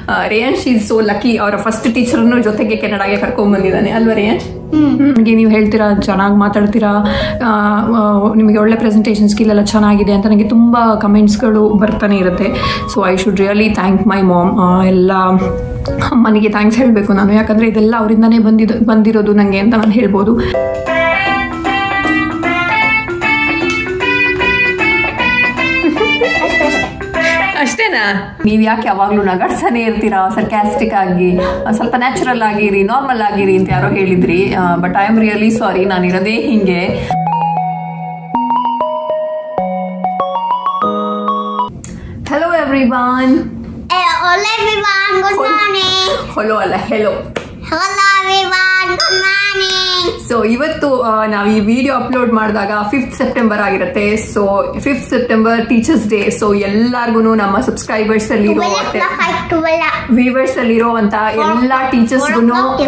ರೇಯನ್ಶ್ is so lucky ಅವರ first ಟೀಚರ್ನು ಜೊತೆಗೆ ಕೆನಡಾಗೆ ಕರ್ಕೊಂಡ್ ಬಂದಿದ್ದಾನೆ ಅಲ್ವಾ ರೇಯನ್ಶ್ ನಿಮಗೆ ನೀವು ಹೇಳ್ತೀರಾ ಚೆನ್ನಾಗಿ ಮಾತಾಡ್ತೀರಾ ಆ, ಆ, ನಿಮಗೆ ಒಳ್ಳೆ ಪ್ರೆಸೆಂಟೇಷನ್ ಸ್ಕಿಲ್ ಎಲ್ಲ ಚೆನ್ನಾಗಿದೆ ಅಂತ ನನಗೆ ತುಂಬ ಕಮೆಂಟ್ಸ್ಗಳು ಬರ್ತಾನೆ ಇರುತ್ತೆ so I should really thank my mom ಎಲ್ಲ ಅಮ್ಮನಿಗೆ ಥ್ಯಾಂಕ್ಸ್ ಹೇಳಬೇಕು ನಾನು ಯಾಕಂದರೆ ಇದೆಲ್ಲ ಅವರಿಂದನೇ ಬಂದಿದ್ದು ಬಂದಿರೋದು ನನಗೆ ಅಂತ ನಾನು ಹೇಳ್ಬೋದು ಅಷ್ಟೇನಾ ನೀವು ಯಾಕೆ ಯಾವಾಗಲೂ ನಗಾಡ್ತಾನೆ ಇರ್ತೀರಾ ಸರ್ಕ್ಯಾಸ್ಟಿಕ್ ಆಗಿ ಆ, ಸ್ವಲ್ಪ ನ್ಯಾಚುರಲ್ ಆಗಿರಿ ನಾರ್ಮಲ್ ಆಗಿರಿ ಅಂತ ಯಾರೋ ಹೇಳಿದ್ರಿ but I am really sorry ನಾನು ಇರೋದೇ ಹಿಂಗೆ hello everyone Hello everyone, good morning. Hello ಅಲ್ಲ hello Hello everyone, good morning. So ಇವತ್ತು ಆ, ನಾವು ಈ ವಿಡಿಯೋ ಅಪ್ಲೋಡ್ ಮಾಡಿದಾಗ ಫಿಫ್ತ್ ಸೆಪ್ಟೆಂಬರ್ ಆಗಿರುತ್ತೆ so fifth September teachers day so ಎಲ್ಲಾರ್ಗು ನಮ್ಮ ಸಬ್ಸ್ಕ್ರೈಬರ್ಸ್ ಅಲ್ಲಿ ಇರೋ Tuwala ಮತ್ತೆ na kay tuwala. ವಿವರ್ಸ್ ಅಲ್ಲಿ ಇರುವಂತ ಎಲ್ಲಾ ಟೀಚರ್ಸ್ಗೂ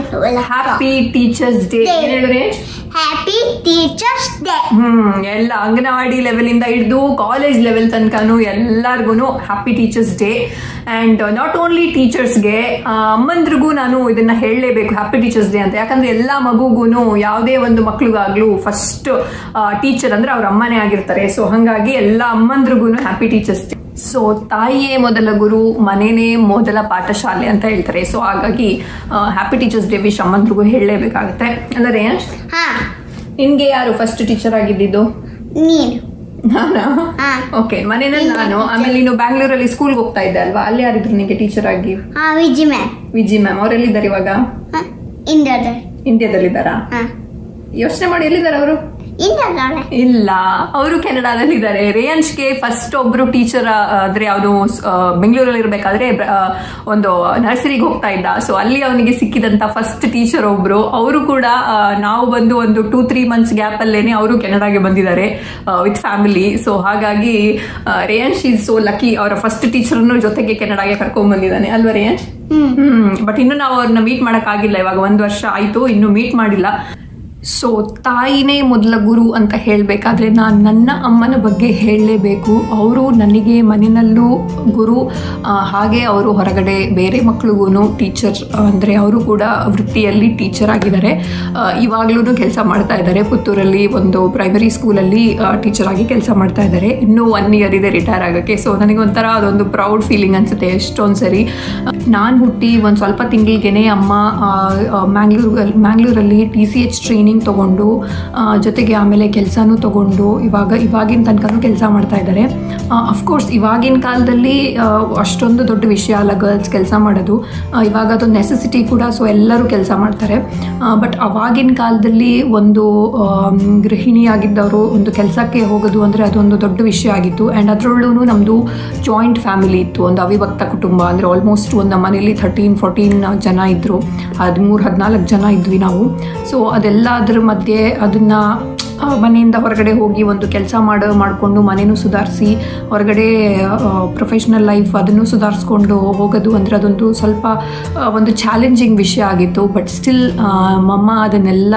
happy teachers day Day. Happy Teachers Day. Hmm ಎಲ್ಲ ಅಂಗನವಾಡಿ ಲೆವೆಲ್ ಇಂದ ಹಿಡಿದು ಕಾಲೇಜ್ ಲೆವೆಲ್ ತನಕನು ಎಲ್ಲಾರ್ಗು happy teachers day and not only ಟೀಚರ್ಸ್ಗೆ ಅಮ್ಮಂದ್ರಿಗೂ ನಾನು ಇದನ್ನ ಹೇಳಲೇಬೇಕು ಹ್ಯಾಪಿ ಟೀಚರ್ಸ್ ಡೇ ಅಂತ ಯಾಕಂದ್ರೆ ಎಲ್ಲಾ ಮಗುಗೂ ಯಾವುದೇ ಒಂದು ಮಕ್ಳಿಗಾಗ್ಲೂ ಫಸ್ಟ್ ಟೀಚರ್ ಅಂದ್ರೆ ಅವ್ರ ಅಮ್ಮನೇ ಆಗಿರ್ತಾರೆ ಸೊ ಹಂಗಾಗಿ ಎಲ್ಲ ಅಮ್ಮಂದ್ರಿಗೂ ಹ್ಯಾಪಿ ಟೀಚರ್ಸ್ ಡೇ ಸೊ ತಾಯಿಯೇ ಮೊದಲ ಗುರು ಮನೆನೇ ಮೊದಲ ಪಾಠಶಾಲೆ ಅಂತ ಹೇಳ್ತಾರೆ ಸೊ ಹಾಗಾಗಿ ಹ್ಯಾಪಿ ಟೀಚರ್ಸ್ ಡೇ ವಿಶ್ ಅಮ್ಮಂದ್ರಿಗೂ ಹೇಳಲೇಬೇಕಾಗುತ್ತೆ ಅಲ್ಲ ರೇಯನ್ಶ್ ಹಾ ನಿನ್ಗೆ ಯಾರು ಫಸ್ಟ್ ಟೀಚರ್ ಆಗಿದ್ದಿದ್ದು ನೀನು ನಾನಾ ಹಾ ಓಕೆ ಮನೆಯಲ್ಲಿ ನಾನು ಆಮೇಲೆ ನೀನು ಬ್ಯಾಂಗ್ಳೂರಲ್ಲಿ ಸ್ಕೂಲ್ಗೆ ಹೋಗ್ತಾ ಇದ್ದೆ ಅಲ್ವಾ ಅಲ್ಲಿ ಯಾರಿದ್ರು ನಿಮಗೆ ಟೀಚರ್ ಆಗಿ ಹಾ ವಿಜಿ ಮ್ಯಾಮ್ ವಿಜಿ ಮ್ಯಾಮ್ ಅವರೆಲ್ಲಿದ್ದಾರೆ ಇವಾಗ ಹಾ ಇಂದದ ಇಂಡಿಯಾದಲ್ಲಿದ್ದಾರಾ ಹಾ ಯೋಚನೆ ಮಾಡಿ ಎಲ್ಲಿದ್ದಾರೆ ಅವರು ಇಂದದವಳೆ ಇಲ್ಲ ಅವರು ಕೆನಡಾದಲ್ಲಿ ಇದ್ದಾರೆ ರೇಯನ್ಸ್ಗೆ ಫಸ್ಟ್ ಒಬ್ರು ಟೀಚರ್ ಅಂದ್ರೆ ಅವನು ಬೆಂಗಳೂರಲ್ಲಿ ಇರ್ಬೇಕಾದ್ರೆ ಆ, ಒಂದು ನರ್ಸರಿಗೆ ಹೋಗ್ತಾ ಇದ್ದ ಸೊ ಅಲ್ಲಿ ಅವನಿಗೆ ಸಿಕ್ಕಿದಂತ ಫಸ್ಟ್ ಟೀಚರ್ ಒಬ್ರು ಅವರು ಕೂಡ ಆ, ನಾವು ಬಂದು ಒಂದು ಟೂ ತ್ರೀ ಮಂತ್ಸ್ ಗ್ಯಾಪ್ ಅಲ್ಲೇನೆ ಅವರು ಕೆನಡಾಗೆ ಬಂದಿದ್ದಾರೆ ವಿತ್ ಫ್ಯಾಮಿಲಿ ಸೊ ಹಾಗಾಗಿ ರೇಯನ್ಶ್ ಈಸ್ ಸೋ ಲಕ್ಕಿ ಅವರ ಫಸ್ಟ್ ಟೀಚರ್ನು ಜೊತೆಗೆ ಕೆನಡಾಗೆ ಕರ್ಕೊಂಡ್ ಬಂದಿದ್ದಾನೆ ಅಲ್ವಾ ರೇಯನ್ಶ್ ಹ್ಮ್ ಹ್ಮ್ ಬಟ್ ಇನ್ನು ನಾವು ಅವ್ರನ್ನ ಮೀಟ್ ಮಾಡಕ್ ಆಗಿಲ್ಲ ಇವಾಗ ಒಂದ್ ವರ್ಷ ಆಯ್ತು ಇನ್ನು ಮೀಟ್ ಮಾಡಿಲ್ಲ ಸೊ ತಾಯಿನೇ ಮೊದಲ ಗುರು ಅಂತ ಹೇಳಬೇಕಾದ್ರೆ ನಾನು ನನ್ನ ಅಮ್ಮನ ಬಗ್ಗೆ ಹೇಳಲೇಬೇಕು ಅವರು ನನಗೆ ಮನೆಯಲ್ಲೂ ಗುರು ಆ, ಹಾಗೆ ಅವರು ಹೊರಗಡೆ ಬೇರೆ ಮಕ್ಳಿಗೂ ಟೀಚರ್ ಅಂದರೆ ಅವರು ಕೂಡ ವೃತ್ತಿಯಲ್ಲಿ ಟೀಚರ್ ಆಗಿದ್ದಾರೆ ಇವಾಗಲೂ ಕೆಲಸ ಮಾಡ್ತಾ ಇದ್ದಾರೆ ಪುತ್ತೂರಲ್ಲಿ ಒಂದು ಪ್ರೈಮರಿ ಸ್ಕೂಲಲ್ಲಿ ಟೀಚರ್ ಆಗಿ ಕೆಲಸ ಮಾಡ್ತಾ ಇದ್ದಾರೆ ಇನ್ನೂ ಒನ್ ಇಯರ್ ಇದೆ ರಿಟೈರ್ ಆಗೋಕ್ಕೆ ಸೊ ನನಗೆ ಒಂಥರ ಅದೊಂದು ಪ್ರೌಡ್ ಫೀಲಿಂಗ್ ಅನಿಸುತ್ತೆ ಎಷ್ಟೊಂದು ಸರಿ ನಾನು ಹುಟ್ಟಿ ಒಂದು ಸ್ವಲ್ಪ ತಿಂಗಳಿಗೆನೆ ಅಮ್ಮ ಮ್ಯಾಂಗ್ಳೂರಲ್ಲಿ ಮ್ಯಾಂಗ್ಳೂರಲ್ಲಿ ಟಿ ಸಿ ಎಚ್ ಟ್ರೈನಿಂಗ್ ತೊಗೊಂಡು ಆ, ಜೊತೆಗೆ ಆಮೇಲೆ ಕೆಲಸನೂ ತೊಗೊಂಡು ಇವಾಗ ಇವಾಗಿನ ತನಕನೂ ಕೆಲಸ ಮಾಡ್ತಾ ಇದ್ದಾರೆ ಅಫ್ಕೋರ್ಸ್ ಇವಾಗಿನ ಕಾಲದಲ್ಲಿ ಆ, ಅಷ್ಟೊಂದು ದೊಡ್ಡ ವಿಷಯ ಅಲ್ಲ ಗರ್ಲ್ಸ್ ಕೆಲಸ ಮಾಡೋದು ಆ, ಇವಾಗ ಅದೊಂದು ನೆಸೆಸಿಟಿ ಕೂಡ ಸೊ ಎಲ್ಲರೂ ಕೆಲಸ ಮಾಡ್ತಾರೆ ಬಟ್ ಅವಾಗಿನ ಕಾಲದಲ್ಲಿ ಒಂದು ಆಮ್, ಗೃಹಿಣಿಯಾಗಿದ್ದವರು ಒಂದು ಕೆಲಸಕ್ಕೆ ಹೋಗೋದು ಅಂದರೆ ಅದೊಂದು ದೊಡ್ಡ ವಿಷಯ ಆಗಿತ್ತು ಆ್ಯಂಡ್ ಅದರಲ್ಲೂ ನಮ್ಮದು ಜಾಯಿಂಟ್ ಫ್ಯಾಮಿಲಿ ಇತ್ತು ಒಂದು ಅವಿಭಕ್ತ ಕುಟುಂಬ ಅಂದರೆ ಆಲ್ಮೋಸ್ಟ್ ಒಂದು ನಮ್ಮ ಮನೇಲಿ ಥರ್ಟೀನ್ ಫೋರ್ಟೀನ್ ಜನ ಇದ್ದರು ಹದಿಮೂರು ಹದಿನಾಲ್ಕು ಜನ ಇದ್ವಿ ನಾವು ಸೊ ಅದೆಲ್ಲ ಅದ್ರ ಮಧ್ಯೆ ಅದನ್ನು ಮನೆಯಿಂದ ಹೊರಗಡೆ ಹೋಗಿ ಒಂದು ಕೆಲಸ ಮಾಡೋ ಮಾಡಿಕೊಂಡು ಮನೇನೂ ಸುಧಾರಿಸಿ ಹೊರಗಡೆ ಪ್ರೊಫೆಷ್ನಲ್ ಲೈಫ್ ಅದನ್ನು ಸುಧಾರಿಸ್ಕೊಂಡು ಹೋಗೋದು ಅಂದರೆ ಅದೊಂದು ಸ್ವಲ್ಪ ಆ, ಒಂದು ಚಾಲೆಂಜಿಂಗ್ ವಿಷಯ ಆಗಿತ್ತು ಬಟ್ ಸ್ಟಿಲ್ ಮಮ್ಮ ಅದನ್ನೆಲ್ಲ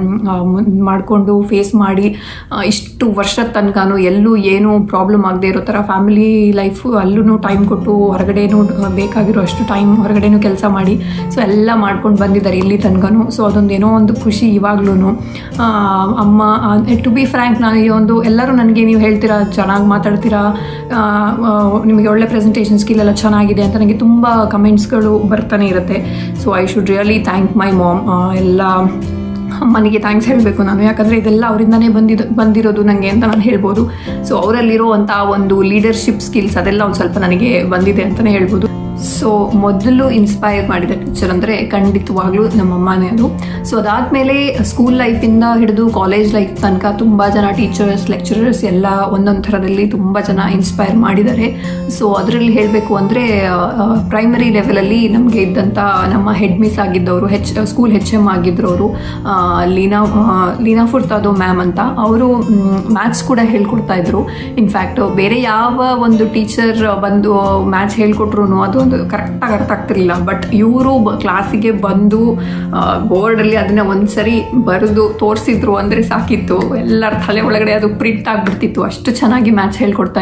ಮಾಡಿಕೊಂಡು ಫೇಸ್ ಮಾಡಿ ಆ, ಇಷ್ಟು ವರ್ಷದ ತನಕನೂ ಎಲ್ಲೂ ಏನೂ ಪ್ರಾಬ್ಲಮ್ ಆಗದೆ ಇರೋ ಥರ ಫ್ಯಾಮಿಲಿ ಲೈಫು ಅಲ್ಲೂ ಟೈಮ್ ಕೊಟ್ಟು ಹೊರಗಡೆನೂ ಬೇಕಾಗಿರೋ ಅಷ್ಟು ಟೈಮ್ ಹೊರಗಡೆನೂ ಕೆಲಸ ಮಾಡಿ ಸೊ ಎಲ್ಲ ಮಾಡ್ಕೊಂಡು ಬಂದಿದ್ದಾರೆ ಇಲ್ಲಿ ತನಕನೂ ಸೊ ಅದೊಂದು ಏನೋ ಒಂದು ಖುಷಿ ಇವಾಗ್ಲೂ ಅಮ್ಮ ಟು ಬಿ ಫ್ರ್ಯಾಂಕ್ ನಾನು ಈ ಒಂದು ಎಲ್ಲರೂ ನನಗೆ ನೀವು ಹೇಳ್ತೀರಾ ಚೆನ್ನಾಗಿ ಮಾತಾಡ್ತೀರಾ ಆ, ಆ, ನಿಮಗೆ ಒಳ್ಳೆ ಪ್ರೆಸೆಂಟೇಷನ್ ಸ್ಕಿಲ್ ಎಲ್ಲ ಚೆನ್ನಾಗಿದೆ ಅಂತ ನನಗೆ ತುಂಬ ಕಮೆಂಟ್ಸ್ಗಳು ಬರ್ತಾನೆ ಇರುತ್ತೆ so I should really thank my mom ಎಲ್ಲ ಅಮ್ಮನಿಗೆ ಥ್ಯಾಂಕ್ಸ್ ಹೇಳಬೇಕು ನಾನು ಯಾಕಂದರೆ ಇದೆಲ್ಲ ಅವರಿಂದನೇ ಬಂದಿದ್ದು ಬಂದಿರೋದು ನನಗೆ ಅಂತ ನಾನು ಹೇಳ್ಬೋದು ಸೊ ಅವರಲ್ಲಿರುವಂಥ ಒಂದು ಲೀಡರ್ಶಿಪ್ ಸ್ಕಿಲ್ಸ್ ಅದೆಲ್ಲ ಒಂದು ಸ್ವಲ್ಪ ನನಗೆ ಬಂದಿದೆ ಅಂತಲೇ ಹೇಳ್ಬೋದು ಸೊ ಮೊದಲು ಇನ್ಸ್ಪೈರ್ ಮಾಡಿದ ಟೀಚರ್ ಅಂದರೆ ಖಂಡಿತವಾಗ್ಲೂ ನಮ್ಮಮ್ಮನೇ ಅದು ಸೊ ಅದಾದಮೇಲೆ ಸ್ಕೂಲ್ ಲೈಫಿಂದ ಹಿಡಿದು ಕಾಲೇಜ್ ಲೈಫ್ ತನಕ ತುಂಬ ಜನ ಟೀಚರ್ಸ್ ಲೆಕ್ಚರರ್ಸ್ ಎಲ್ಲ ಒಂದೊಂದು ಥರದಲ್ಲಿ ತುಂಬ ಜನ ಇನ್ಸ್ಪೈರ್ ಮಾಡಿದ್ದಾರೆ ಸೊ ಅದರಲ್ಲಿ ಹೇಳಬೇಕು ಅಂದರೆ ಪ್ರೈಮರಿ ಲೆವೆಲಲ್ಲಿ ನಮಗೆ ಇದ್ದಂಥ ನಮ್ಮ ಹೆಡ್ ಮಿಸ್ ಆಗಿದ್ದವರು ಹೆಚ್ ಸ್ಕೂಲ್ ಹೆಚ್ ಎಮ್ ಆಗಿದ್ರು ಅವರು ಲೀನಾ ಆ, ಲೀನಾ ಫುರ್ತಾದೋ ಮ್ಯಾಮ್ ಅಂತ ಅವರು ಮ್ಯಾಥ್ಸ್ ಕೂಡ ಹೇಳ್ಕೊಡ್ತಾ ಇದ್ರು ಇನ್ಫ್ಯಾಕ್ಟ್ ಬೇರೆ ಯಾವ ಒಂದು ಟೀಚರ್ ಬಂದು ಮ್ಯಾಥ್ಸ್ ಹೇಳ್ಕೊಟ್ರು ಅದೊಂದು ಕರೆಕ್ಟಾಗಿ ಅರ್ಥ ಆಗ್ತಿರ್ಲಿಲ್ಲ ಬಟ್ ಇವರು ಕ್ಲಾಸಿಗೆ ಬಂದು ಬೋರ್ಡಲ್ಲಿ ಅದನ್ನ ಒಂದ್ಸರಿ ಬರೆದು ತೋರಿಸಿದ್ರು ಅಂದರೆ ಸಾಕಿತ್ತು ಎಲ್ಲರ ತಲೆ ಒಳಗಡೆ ಅದು ಪ್ರಿಂಟ್ ಆಗಿಬಿಡ್ತಿತ್ತು ಅಷ್ಟು ಚೆನ್ನಾಗಿ ಮ್ಯಾಥ್ಸ್ ಹೇಳ್ಕೊಡ್ತಾ ಇದ್ರು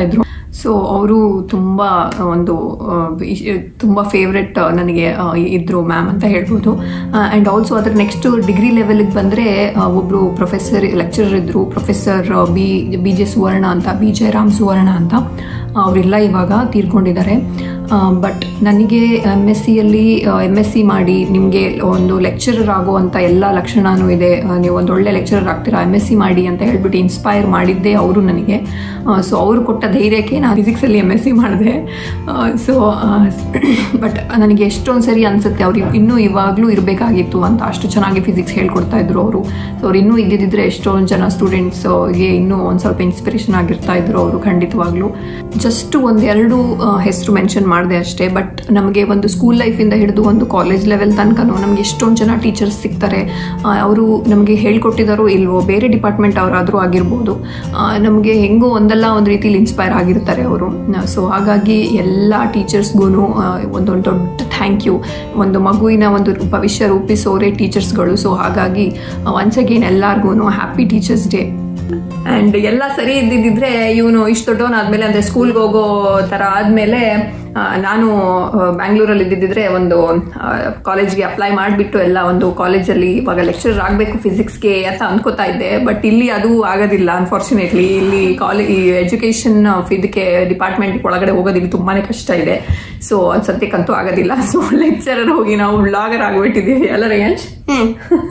ಸೊ ಅವರು ತುಂಬ ಒಂದು ಆ, ಇಶ್- ತುಂಬ ಫೇವ್ರೆಟ್ ನನಗೆ ಆ, ಇದ್ರು ಮ್ಯಾಮ್ ಅಂತ ಹೇಳ್ಬೋದು ಆ್ಯಂಡ್ ಆಲ್ಸೋ ಅದ್ರ ನೆಕ್ಸ್ಟ್ ಡಿಗ್ರಿ ಲೆವೆಲ್ಗೆ ಬಂದರೆ ಒಬ್ಬರು ಪ್ರೊಫೆಸರ್ ಲೆಕ್ಚರರ್ ಇದ್ದರು professor B B J Suvarna ಅಂತ ಬಿ ಜಯರಾಮ್ ಸುವರ್ಣ ಅಂತ ಅವರೆಲ್ಲ ಇವಾಗ ತೀರ್ಕೊಂಡಿದ್ದಾರೆ ಬಟ್ ನನಗೆ ಎಮ್ ಎಸ್ ಸಿಯಲ್ಲಿ ಎಮ್ ಎಸ್ ಸಿ ಮಾಡಿ ನಿಮಗೆ ಒಂದು ಲೆಕ್ಚರರ್ ಆಗುವಂಥ ಎಲ್ಲ ಲಕ್ಷಣನೂ ಇದೆ ಆ, ನೀವು ಒಂದು ಒಳ್ಳೆ ಲೆಕ್ಚರರ್ ಆಗ್ತೀರಾ ಎಮ್ ಎಸ್ ಸಿ ಮಾಡಿ ಅಂತ ಹೇಳ್ಬಿಟ್ಟು ಇನ್ಸ್ಪೈರ್ ಮಾಡಿದ್ದೆ ಅವರು ನನಗೆ ಸೊ ಅವರು ಕೊಟ್ಟ ಧೈರ್ಯಕ್ಕೆ ನಾನು ಫಿಸಿಕ್ಸಲ್ಲಿ ಎಮ್ ಎಸ್ ಸಿ ಮಾಡಿದೆ ಸೊ ಬಟ್ ನನಗೆ ಎಷ್ಟೊಂದು ಸರಿ ಅನಿಸುತ್ತೆ ಅವ್ರು ಇನ್ನೂ ಇವಾಗಲೂ ಇರಬೇಕಾಗಿತ್ತು ಅಂತ ಅಷ್ಟು ಚೆನ್ನಾಗಿ ಫಿಸಿಕ್ಸ್ ಹೇಳ್ಕೊಡ್ತಾ ಇದ್ರು ಅವರು ಸೊ ಅವ್ರು ಇನ್ನೂ ಇದ್ದಿದ್ದರೆ ಎಷ್ಟೊಂದು ಜನ ಸ್ಟೂಡೆಂಟ್ಸ್ಗೆ ಇನ್ನೂ ಒಂದು ಸ್ವಲ್ಪ ಇನ್ಸ್ಪಿರೇಷನ್ ಆಗಿರ್ತಾ ಇದ್ರು ಅವರು ಖಂಡಿತವಾಗ್ಲೂ ಜಸ್ಟ್ ಒಂದೆರಡು ಹೆಸರು ಮೆನ್ಷನ್ ಮಾಡಿದೆ ಅಷ್ಟೇ ಬಟ್ ನಮಗೆ ಒಂದು ಸ್ಕೂಲ್ ಲೈಫಿಂದ ಹಿಡಿದು ಒಂದು ಕಾಲೇಜ್ ಲೆವೆಲ್ ತನಕನೂ ನಮಗೆ ಎಷ್ಟೊಂದು ಜನ ಟೀಚರ್ಸ್ ಸಿಗ್ತಾರೆ ಅವರು ನಮಗೆ ಹೇಳ್ಕೊಟ್ಟಿದ್ದಾರೋ ಇಲ್ವೋ ಬೇರೆ ಡಿಪಾರ್ಟ್ಮೆಂಟ್ ಅವರಾದರೂ ಆಗಿರ್ಬೋದು ನಮಗೆ ಹೆಂಗೋ ಒಂದಲ್ಲ ಒಂದು ರೀತಿಲಿ ಇನ್ಸ್ಪೈರ್ ಆಗಿರ್ತಾರೆ ಅವರು ಸೊ ಹಾಗಾಗಿ ಎಲ್ಲ ಟೀಚರ್ಸ್ಗೂ ಒಂದೊಂದು ದೊಡ್ಡ ಥ್ಯಾಂಕ್ ಯು ಒಂದು ಮಗುವಿನ ಒಂದು ಭವಿಷ್ಯ ರೂಪಿಸೋರೇ ಟೀಚರ್ಸ್ಗಳು ಸೊ ಹಾಗಾಗಿ ಒನ್ಸ್ ಅಗೇನ್ ಎಲ್ಲರಿಗೂ ಹ್ಯಾಪಿ ಟೀಚರ್ಸ್ ಡೇ ಆ್ಯಂಡ್ ಎಲ್ಲ ಸರಿ ಇದ್ದಿದ್ದಿದ್ರೆ ಇವನು ಇಷ್ಟು ದೊಡ್ಡವನಾದ್ಮೇಲೆ ಅಂದರೆ ಸ್ಕೂಲ್ಗೆ ಹೋಗೋ ಥರ ಆದಮೇಲೆ ನಾನು ಬ್ಯಾಂಗ್ಳೂರಲ್ಲಿ ಇದ್ದಿದ್ದರೆ ಒಂದು ಕಾಲೇಜ್ಗೆ ಅಪ್ಲೈ ಮಾಡಿಬಿಟ್ಟು ಎಲ್ಲ ಒಂದು ಕಾಲೇಜಲ್ಲಿ ಇವಾಗ ಲೆಕ್ಚರರ್ ಆಗಬೇಕು ಫಿಸಿಕ್ಸ್ಗೆ ಅಂತ ಅನ್ಕೋತಾ ಇದ್ದೆ ಬಟ್ ಇಲ್ಲಿ ಅದು ಆಗೋದಿಲ್ಲ ಅನ್ಫಾರ್ಚುನೇಟ್ಲಿ ಇಲ್ಲಿ ಕಾಲೇ ಈ ಎಜುಕೇಷನ್ ಇದಕ್ಕೆ ಡಿಪಾರ್ಟ್ಮೆಂಟ್ ಒಳಗಡೆ ಹೋಗೋದು ಇಲ್ಲಿ ತುಂಬಾ ಕಷ್ಟ ಇದೆ ಸೊ ಅದು ಸದ್ಯಕ್ಕಂತೂ ಆಗೋದಿಲ್ಲ ಸೊ ಲೆಕ್ಚರರ್ ಹೋಗಿ ನಾವು ಬ್ಲಾಗರ್ ಆಗಿಬಿಟ್ಟಿದ್ದೀವಿ ಅಲ್ಲ ರೇಂಜ್ ಹ್ಮ್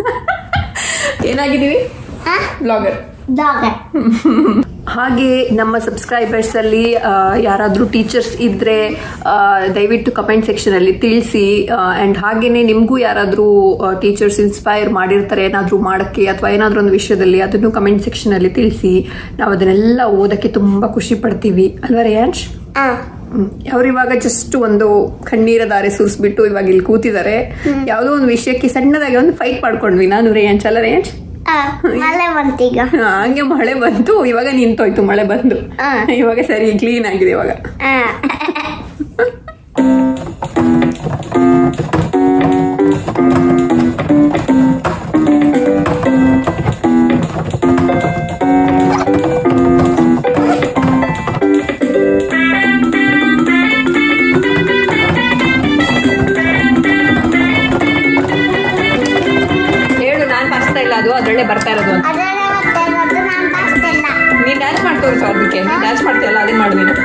ಏನಾಗಿದ್ದೀವಿ ಹಾ ಬ್ಲಾಗರ್ ಡಾಗ್ ಹಾಗೆ ನಮ್ಮ ಸಬ್ಸ್ಕ್ರೈಬರ್ಸ್ ಅಲ್ಲಿ ಯಾರಾದರೂ ಟೀಚರ್ಸ್ ಇದ್ರೆ ಆ, ದಯವಿಟ್ಟು ಕಮೆಂಟ್ ಸೆಕ್ಷನ್ ಅಲ್ಲಿ ತಿಳಿಸಿ ಅಂಡ್ ಹಾಗೇನೆ ನಿಮಗೂ ಯಾರಾದರೂ ಟೀಚರ್ಸ್ ಇನ್ಸ್ಪೈರ್ ಮಾಡಿರ್ತಾರೆ ಏನಾದರೂ ಮಾಡಕ್ಕೆ ಅಥವಾ ಏನಾದರೂ ಒಂದು ವಿಷಯದಲ್ಲಿ ಅದನ್ನು ಕಮೆಂಟ್ ಸೆಕ್ಷನ್ ಅಲ್ಲಿ ತಿಳಿಸಿ ನಾವು ಅದನ್ನೆಲ್ಲ ಓದಕ್ಕೆ ತುಂಬಾ ಖುಷಿ ಪಡ್ತೀವಿ ಅಲ್ವಾ ರೇಯಾಂಶ್ ಹಾ ಅವ್ರು ಇವಾಗ ಜಸ್ಟ್ ಒಂದು ಕಣ್ಣೀರ ದಾರೆ ಸುರಿಸ್ಬಿಟ್ಟು ಇವಾಗ ಇಲ್ಲಿ ಕೂತಿದ್ದಾರೆ ಯಾವುದೋ ಒಂದು ವಿಷಯಕ್ಕೆ ಸಣ್ಣದಾಗಿ ಒಂದು ಫೈಟ್ ಮಾಡ್ಕೊಂಡ್ವಿ ನಾನು ರೇಯಾಂಶ್ ಅಲ್ಲ ರೇಯಾಂಶ್ ಹಾ ಮಳೆ ಬಂತೀಗ ಹಾ, ಹಂಗೆ ಮಳೆ ಬಂತು ಇವಾಗ ನಿಂತೋಯ್ತು ಮಳೆ ಬಂದು ಹಾ. ಇವಾಗ ಸರಿ ಕ್ಲೀನ್ ಆಗಿದೆ ಇವಾಗ ಹಾ ಹೇಳು ನಾನ್ ಬರ್ತಾ ಇಲ್ಲ ಅದು ಅದ್ರೊಳ್ಳೆ ಬರ್ತಾ ಇರೋದು ಅಂತ ಅದರ ಮತ್ತೆ ಅದು ನಾನು ಬರ್ತಿಲ್ಲ ನೀನ್ ಡ್ಯಾನ್ಸ್ ಮಾಡಿ ತೋರಿಸು ಅದಕ್ಕೆ ನೀನ್ ಡ್ಯಾನ್ಸ್ ಮಾಡ್ತೀಯಲ್ಲ ಅದೇ ಮಾಡು ನೀನು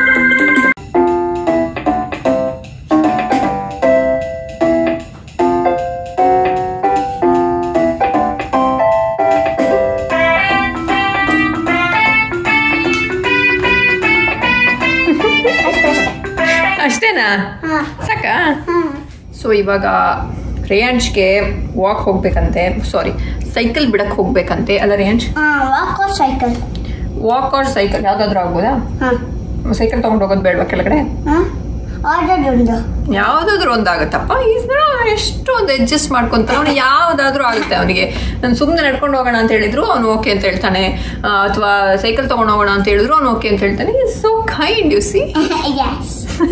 ಅಷ್ಟೇನಾ ಹಾ ಸಾಕಾ ಹಾ ಸೊ ಇವಾಗ ರೇಯಾಂಶ್ಗೆ ವಾಕ್ ಹೋಗ್ಬೇಕಂತೆ ಸಾರಿ ಸೈಕಲ್ ಬಿಡಕ್ ಹೋಗ್ಬೇಕಂತೆ ಅಲ್ಲ ರೇಯಾಂಶ್ ಹಾ ವಾಕೋ ಸೈಕಲ್ ವಾಕ್ ಆರ್ ಸೈಕಲ್ ಯಾವ್ದಾದ್ರು ಆಗ್ಬೋದಾ ಹಾ ಸೈಕಲ್ ತಗೊಂಡು ಹೋಗೋದು ಬೇಡವಾ ಕೆಳಗಡೆ ಹಾ ಆರ್ಡರ್ ಯಾವ್ದಾದ್ರು ಒಂದಾಗತ್ತಪ್ಪ ಈಸ್ ಎಷ್ಟು ಒಂದು ಅಡ್ಜಸ್ಟ್ ಮಾಡ್ಕೊಂತಾನೆ ಅವನು ಯಾವ್ದಾದ್ರೂ ಆಗುತ್ತೆ ಅವನಿಗೆ ನಾನು ಸುಮ್ಮನೆ ನಡ್ಕೊಂಡು ಹೋಗೋಣ ಅಂತ ಹೇಳಿದ್ರು ಅವನು ಓಕೆ ಅಂತ ಹೇಳ್ತಾನೆ ಅಥವಾ ಸೈಕಲ್ ತಗೊಂಡು ಹೋಗೋಣ ಅಂತ ಹೇಳಿದ್ರು ಅವನು ಓಕೆ ಅಂತ ಹೇಳ್ತಾನೆ so kind you see yes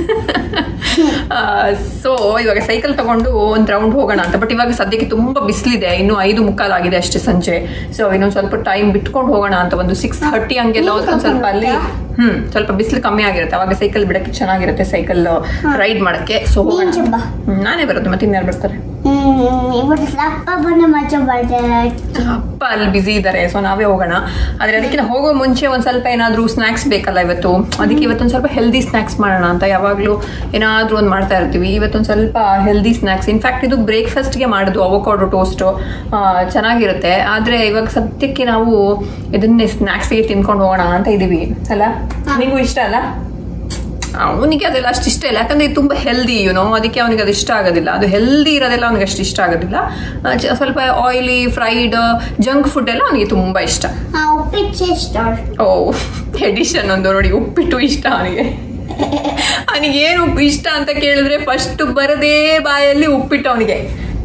so ಇವಾಗ ಸೈಕಲ್ ತಗೊಂಡು ಒಂದು ರೌಂಡ್ ಹೋಗೋಣ ಅಂತ ಬಟ್ ಇವಾಗ ಸದ್ಯಕ್ಕೆ ತುಂಬಾ ಬಿಸಿಲಿದೆ ಇನ್ನು ಐದು ಮುಕ್ಕಾಲಾಗಿದೆ ಅಷ್ಟೇ ಸಂಜೆ ಸೊ ಇನ್ನೊಂದು ಸ್ವಲ್ಪ ಟೈಮ್ ಬಿಟ್ಕೊಂಡು ಹೋಗೋಣ ಅಂತ ಒಂದು ಸಿಕ್ಸ್ ಥರ್ಟಿ ಹಂಗೆಲ್ಲ ಹೋದ್ರೆ ಒಂದ್ ಸ್ವಲ್ಪ ಅಲ್ಲಿ ಹ್ಮ್ ಸ್ವಲ್ಪ ಬಿಸಿಲು ಕಮ್ಮಿ ಆಗಿರುತ್ತೆ ಅವಾಗ ಸೈಕಲ್ ಬಿಡಕ್ಕೆ ಚೆನ್ನಾಗಿರುತ್ತೆ ಸೈಕಲ್ ರೈಡ್ ಮಾಡಕ್ಕೆ ಸೊ ಹೋಗೋಣ ನೀನ್ ಜಬ್ಬ. ಹ್ಮ್, ನಾನೇ ಬರೋದು ಮತ್ತೆ ಇನ್ಯಾರು ಬರ್ತಾರೆ ಹ್ಮ್ ಇವತ್ತು ಸ್ವಲ್ಪ ಬಂದು ಮಜಾ ಬರ್ತಾರೆ ಅಪ್ಪ ಅಲ್ಲಿ ಬಿಸಿ ಇದ್ದಾರೆ ಸೊ ನಾವೇ ಹೋಗೋಣ ಆದ್ರೆ ಅದಕ್ಕಿಂತ ಹೋಗೋ ಮುಂಚೆ ಒಂದ್ ಸ್ವಲ್ಪ ಏನಾದ್ರೂ ಸ್ನಾಕ್ಸ್ ಬೇಕಲ್ಲ ಇವತ್ತು ಅದಕ್ಕೆ ಇವತ್ತೊಂದ್ ಸ್ವಲ್ಪ ಹೆಲ್ದಿ ಸ್ನಾಕ್ಸ್ ಮಾಡೋಣ ಅಂತ ಯಾವಾಗ್ಲೂ ಏನಾದ್ರೂ ಒಂದು ಮಾಡ್ತಾ ಇರ್ತೀವಿ ಇವತ್ತೊಂದ್ ಸ್ವಲ್ಪ ಹೆಲ್ದಿ ಸ್ನಾಕ್ಸ್ ಇನ್ಫ್ಯಾಕ್ಟ್ ಇದು ಬ್ರೇಕ್ಫಾಸ್ಟ್ಗೆ ಮಾಡೋದು ಅವಕಾಡೋ ಟೋಸ್ಟ್ ಚೆನ್ನಾಗಿರುತ್ತೆ ಆದ್ರೆ ಇವಾಗ ಸದ್ಯಕ್ಕೆ ನಾವು ಇದನ್ನೇ ಸ್ನಾಕ್ಸ್ಗೆ ತಿನ್ಕೊಂಡು ಹೋಗೋಣ ಅಂತ ಇದೀವಿ ಅಲ್ಲ ನಿಂಗೂ ಇಷ್ಟ ಅಲ್ಲ ಅವನಿಗೆ ಅದೆಲ್ಲ ಅಷ್ಟು ಇಷ್ಟ ಇಲ್ಲ ಯಾಕಂದ್ರೆ ಇದು ತುಂಬಾ ಹೆಲ್ದಿ ಯುನೋ ಅದಕ್ಕೆ ಅವನಿಗೆ ಅದು ಇಷ್ಟ ಆಗೋದಿಲ್ಲ ಅದು ಹೆಲ್ದಿ ಇರೋದೆಲ್ಲ ಅವನಿಗೆ ಅಷ್ಟು ಇಷ್ಟ ಆಗೋದಿಲ್ಲ ಆ, ಚ- ಸ್ವಲ್ಪ ಆಯಿಲಿ ಫ್ರೈಡ್ ಜಂಕ್ ಫುಡ್ ಎಲ್ಲ ಅವನಿಗೆ ತುಂಬಾ ಇಷ್ಟ ಹಾ ಉಪ್ಪಿಟ್ಟು ಸ್ಟಾರ್ ಓ ಎಡಿಷನ್ ಒಂದು ನೋಡಿ ಉಪ್ಪಿಟ್ಟು ಇಷ್ಟ ಅವನಿಗೆ ಅವನಿಗೆ ಏನು ಉಪ್ಪು ಇಷ್ಟ ಅಂತ ಕೇಳಿದ್ರೆ ಫಸ್ಟ್ ಬರದೇ ಬಾಯಲ್ಲಿ ಉಪ್ಪಿಟ್ಟು ಅವನಿಗೆ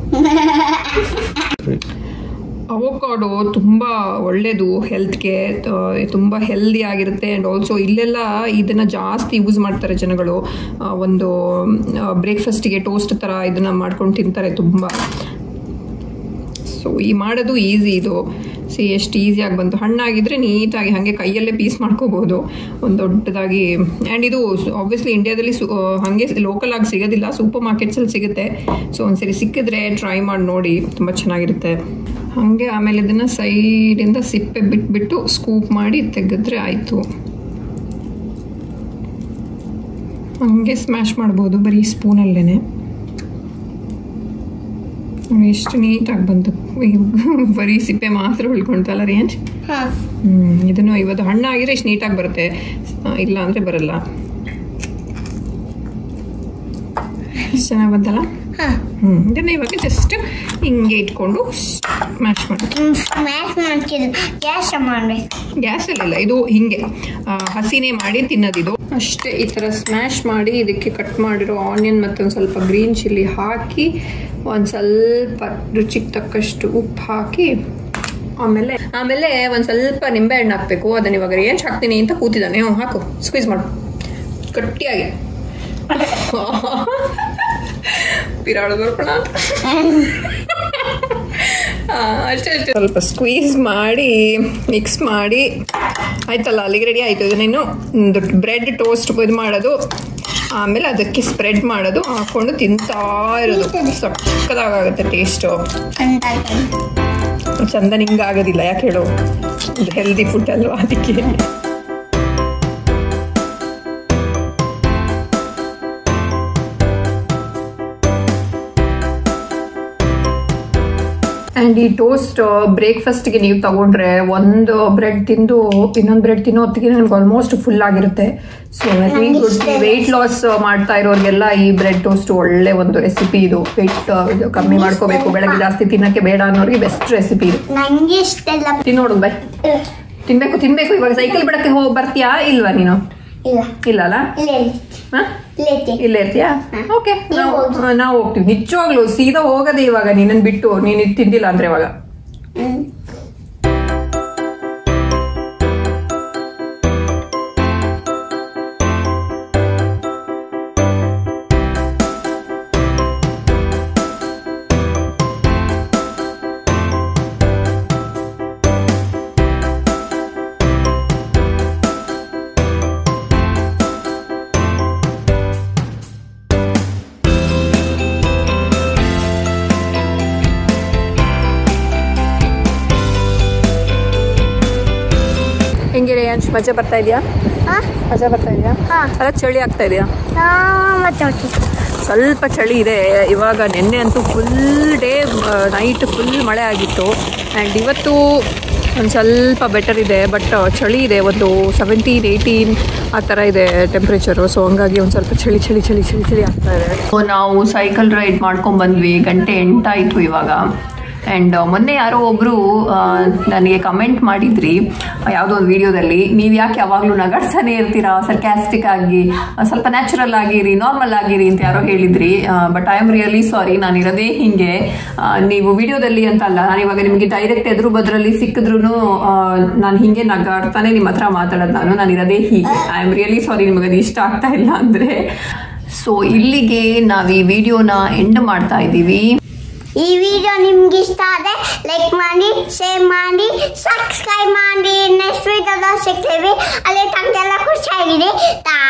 ಅವಕಾಡೋ ತುಂಬ ಒಳ್ಳೆಯದು ಹೆಲ್ತ್ಗೆ ತುಂಬ ಹೆಲ್ದಿ ಆಗಿರುತ್ತೆ ಆ್ಯಂಡ್ ಆಲ್ಸೋ ಇಲ್ಲೆಲ್ಲ ಇದನ್ನು ಜಾಸ್ತಿ ಯೂಸ್ ಮಾಡ್ತಾರೆ ಜನಗಳು ಆ, ಒಂದು ಬ್ರೇಕ್ಫಾಸ್ಟಿಗೆ ಟೋಸ್ಟ್ ಥರ ಇದನ್ನು ಮಾಡ್ಕೊಂಡು ತಿಂತಾರೆ ತುಂಬ ಸೊ ಈ ಮಾಡೋದು ಈಸಿ ಇದು ಸಿ ಎಷ್ಟು ಈಸಿಯಾಗಿ ಬಂತು ಹಣ್ಣಾಗಿದ್ರೆ ನೀಟಾಗಿ ಹಾಗೆ ಕೈಯಲ್ಲೇ ಪೀಸ್ ಮಾಡ್ಕೋಬೋದು ಒಂದು ದೊಡ್ಡದಾಗಿ ಆ್ಯಂಡ್ ಇದು ಆಬ್ವಿಯಸ್ಲಿ ಇಂಡಿಯಾದಲ್ಲಿ ಸು ಹಾಗೆ ಲೋಕಲ್ ಆಗಿ ಸಿಗೋದಿಲ್ಲ ಸೂಪರ್ ಮಾರ್ಕೆಟ್ಸಲ್ಲಿ ಸಿಗುತ್ತೆ ಸೊ ಒಂದ್ಸರಿ ಸಿಕ್ಕಿದ್ರೆ ಟ್ರೈ ಮಾಡಿ ನೋಡಿ ತುಂಬ ಚೆನ್ನಾಗಿರುತ್ತೆ ಹಾಗೆ ಆಮೇಲೆ ಇದನ್ನು ಸೈಡಿಂದ ಸಿಪ್ಪೆ ಬಿಟ್ಬಿಟ್ಟು ಸ್ಕೂಪ್ ಮಾಡಿ ತೆಗೆದ್ರೆ ಆಯಿತು ಹಂಗೆ ಸ್ಮ್ಯಾಶ್ ಮಾಡ್ಬೋದು ಬರೀ ಸ್ಪೂನಲ್ಲೇ ಎಷ್ಟು ನೀಟಾಗಿ ಬಂತು ಈಗ ಬರೀ ಸಿಪ್ಪೆ ಮಾತ್ರ ಉಳ್ಕೊಳ್ತಲ್ಲ ರೇಂಜ್ ಹಾ ಹ್ಮ್ ಇದನ್ನು ಇವತ್ತು ಹಣ್ಣಾಗಿದ್ರೆ ಇಷ್ಟು ನೀಟಾಗಿ ಬರುತ್ತೆ ಆ, ಇಲ್ಲ ಅಂದರೆ ಬರಲ್ಲ ಎಷ್ಟು ಚೆನ್ನಾಗಿ ಬಂತಲ್ಲ ಹಾ ಹ್ಞೂ ಇದನ್ನು ಇವಾಗ ಜಸ್ಟ್ ಹಿಂಗೆ ಇಟ್ಕೊಂಡು ಮ್ಯಾಶ್ ಮಾಡಿ ಸ್ಮ್ಯಾಶ್ ಮಾಡ್ತಿದ್ದು ಗ್ಯಾಸ್ ಮಾಡ್ಬೇಕು ಗ್ಯಾಸಲ್ಲಿಲ್ಲ ಇದು ಹಿಂಗೆ ಆ, ಹಸಿನೇ ಮಾಡಿ ತಿನ್ನೋದಿದು ಅಷ್ಟೇ ಈ ಥರ ಸ್ಮ್ಯಾಶ್ ಮಾಡಿ ಇದಕ್ಕೆ ಕಟ್ ಮಾಡಿರೋ ಆನಿಯನ್ ಮತ್ತು ಒಂದು ಸ್ವಲ್ಪ ಗ್ರೀನ್ ಚಿಲ್ಲಿ ಹಾಕಿ ಒಂದು ಸ್ವಲ್ಪ ರುಚಿಗೆ ತಕ್ಕಷ್ಟು ಉಪ್ಪು ಹಾಕಿ ಆಮೇಲೆ ಆಮೇಲೆ ಒಂದು ಸ್ವಲ್ಪ ನಿಂಬೆ ಹಣ್ಣು ಹಾಕಬೇಕು ಅದನ್ನ ಇವಾಗ ಏನು ಹಾಕ್ತೀನಿ ಅಂತ ಕೂತಿದ್ದಾನೆ ಹ್ಞೂ ಹಾಕು ಸ್ಕ್ವೀಸ್ ಮಾಡು ಗಟ್ಟಿಯಾಗಿ ಪಿರಾಡು ಬರ್ಕೋಣ ಅಂತ ಆ, ಅಷ್ಟೇ ಅಷ್ಟೇ ಸ್ವಲ್ಪ ಸ್ಕ್ವೀಸ್ ಮಾಡಿ ಮಿಕ್ಸ್ ಮಾಡಿ ಆಯ್ತಲ್ಲ ಅಲ್ಲಿಗೆ ರೆಡಿ ಆಯಿತು ಇದನ್ನೇನು ಬ್ರೆಡ್ ಟೋಸ್ಟ್ ಇದು ಮಾಡೋದು ಆಮೇಲೆ ಅದಕ್ಕೆ ಸ್ಪ್ರೆಡ್ ಮಾಡೋದು ಹಾಕೊಂಡು ತಿಂತಾ ಇರೋದು ಸಕ್ಕದಾಗುತ್ತೆ ಟೇಸ್ಟು ಅಂತ ಚಂದ ನಿಂಗೆ ಆಗೋದಿಲ್ಲ ಯಾಕೆ ಹೇಳು ಇದು ಹೆಲ್ದಿ ಫುಡ್ ಅಲ್ವಾ ಅದಕ್ಕೆ ಆ್ಯಂಡ್ ಈ ಟೋಸ್ಟ್ ಬ್ರೇಕ್ಫಾಸ್ಟ್ಗೆ ನೀವು ತಗೊಂಡ್ರೆ ಒಂದು ಬ್ರೆಡ್ ತಿಂದು ಇನ್ನೊಂದು ಬ್ರೆಡ್ ತಿನ್ನೋ ಹೊತ್ತಿಗೆ ನಿಮ್ಗೆ ಆಲ್ಮೋಸ್ಟ್ ಫುಲ್ ಆಗಿರುತ್ತೆ so very good weight loss ಮಾಡ್ತಾ ಇರೋರಿಗೆಲ್ಲ ಈ ಬ್ರೆಡ್ ಟೋಸ್ಟ್ ಒಳ್ಳೆ ಒಂದು ರೆಸಿಪಿ ಇದು ವೆಯ್ಟ್ ಕಮ್ಮಿ ಮಾಡ್ಕೋಬೇಕು ಬೆಳಗ್ಗೆ ಜಾಸ್ತಿ ತಿನ್ನಕ್ಕೆ ಬೇಡ ಅನ್ನೋರಿಗೆ ಬೆಸ್ಟ್ ರೆಸಿಪಿ ಇದು ನಂಗೆ ಇಷ್ಟೆಲ್ಲ ತಿನ್ನೋಡು ಬೈ ತಿನ್ಬೇಕು ತಿನ್ಬೇಕು ಇವಾಗ ಸೈಕಲ್ ಬಿಡಕ್ಕೆ ಹೋಗಿ ಬರ್ತೀಯಾ ಇಲ್ವಾ ನೀನು ಇಲ್ಲ ಇಲ್ಲ ಅಲ್ಲ ಇಲ್ಲ ಹಾ ಇಲ್ಲ ಇಲ್ಲ ಇಲ್ಲೇ ಇರ್ತೀಯಾ ಓಕೆ ನೀವು ನಾವು ಹೋಗಿ. ನಾವು ಹೋಗ್ತೀವಿ ನಿಜವಾಗ್ಲು ಸೀದಾ ಹೋಗೋದೇ ಇವಾಗ ನಿನ್ನನ್ ಬಿಟ್ಟು ನೀನು ಇದ್ ತಿಂದಿಲ್ಲ ಅಂದ್ರೆ ಇವಾಗ ಹ್ಮ್ ಹೆಂಗೆ ರೇಂಜ್ ಮಜಾ ಬರ್ತಾ ಇದೆಯಾ ಹಾ ಮಜಾ ಬರ್ತಾ ಇದೆಯಾ ಹಾ ಅಲ್ಲ ಚಳಿ ಆಗ್ತಾ ಇದೆಯಾ ಹಾ ಮತ್ತೆ ಮತ್ತೆ ಸ್ವಲ್ಪ ಚಳಿ ಇದೆ ಇವಾಗ ನಿನ್ನೆ ಅಂತೂ ಫುಲ್ ಡೇ ನೈಟ್ ಫುಲ್ ಮಳೆ ಆಗಿತ್ತು ಆ್ಯಂಡ್ ಇವತ್ತು ಒಂದು ಸ್ವಲ್ಪ ಬೆಟರ್ ಇದೆ ಬಟ್ ಚಳಿ ಇದೆ ಒಂದು ಸೆವೆಂಟೀನ್ ಏಯ್ಟೀನ್ ಆ ಥರ ಇದೆ ಟೆಂಪ್ರೇಚರು ಸೊ ಹಂಗಾಗಿ ಒಂದು ಸ್ವಲ್ಪ ಚಳಿ ಚಳಿ ಚಳಿ ಚಳಿ ಚಳಿ ಆಗ್ತಾ ಇದೆ ನಾವು ಸೈಕಲ್ ರೈಡ್ ಮಾಡ್ಕೊಂಡು ಬಂದ್ವಿ ಗಂಟೆ ಎಂಟಾಯಿತು ಇವಾಗ ಆ್ಯಂಡ್ ಮೊನ್ನೆ ಯಾರೋ ಒಬ್ಬರು ನನಗೆ ಕಮೆಂಟ್ ಮಾಡಿದ್ರಿ ಯಾವುದೋ ಒಂದು ವಿಡಿಯೋದಲ್ಲಿ ನೀವು ಯಾಕೆ ಯಾವಾಗಲೂ ನಗಾಡ್ತಾನೆ ಇರ್ತೀರಾ ಸರ್ಕ್ಯಾಸ್ಟಿಕ್ ಆಗಿ ಆ, ಸ್ವಲ್ಪ ನ್ಯಾಚುರಲ್ ಆಗಿರಿ ನಾರ್ಮಲ್ ಆಗಿರಿ ಅಂತ ಯಾರೋ ಹೇಳಿದ್ರಿ but I am really sorry ನಾನು ಇರೋದೇ ಹಿಂಗೆ ಆ, ನೀವು ವಿಡಿಯೋದಲ್ಲಿ ಅಂತ ಅಲ್ಲ ನಾನು ಇವಾಗ ನಿಮಗೆ ಡೈರೆಕ್ಟ್ ಎದುರು ಬದ್ರಲ್ಲಿ ಸಿಕ್ಕಿದ್ರು ನಾನು ಹಿಂಗೆ ನಗಾಡ್ತಾನೆ ನಿಮ್ಮ ಹತ್ರ ಮಾತಾಡೋದು ನಾನು ನಾನು ಇರೋದೇ ಹೀಗೆ ಐ ಆಮ್ ರಿಯಲಿ ಸಾರಿ ನಿಮಗೆ ಅದು ಇಷ್ಟ ಆಗ್ತಾ ಇಲ್ಲ ಅಂದರೆ ಸೊ ಇಲ್ಲಿಗೆ ನಾವು ಈ ವಿಡಿಯೋನ ಎಂಡ್ ಮಾಡ್ತಾ ಇದ್ದೀವಿ ಈ ವಿಡಿಯೋ ನಿಮ್ಗೆ ಇಷ್ಟ ಆದ್ರೆ ಲೈಕ್ ಮಾಡಿ ಶೇರ್ ಮಾಡಿ ಸಬ್ಸ್ಕ್ರೈಬ್ ಮಾಡಿ ನೆಕ್ಸ್ಟ್ ವಿಡಿಯೋದ ಸಿಗ್ತೀವಿ ಅಲ್ಲಿ ತನಗೆಲ್ಲ ಖುಷಿಯಾಗಿದೆ ತಾ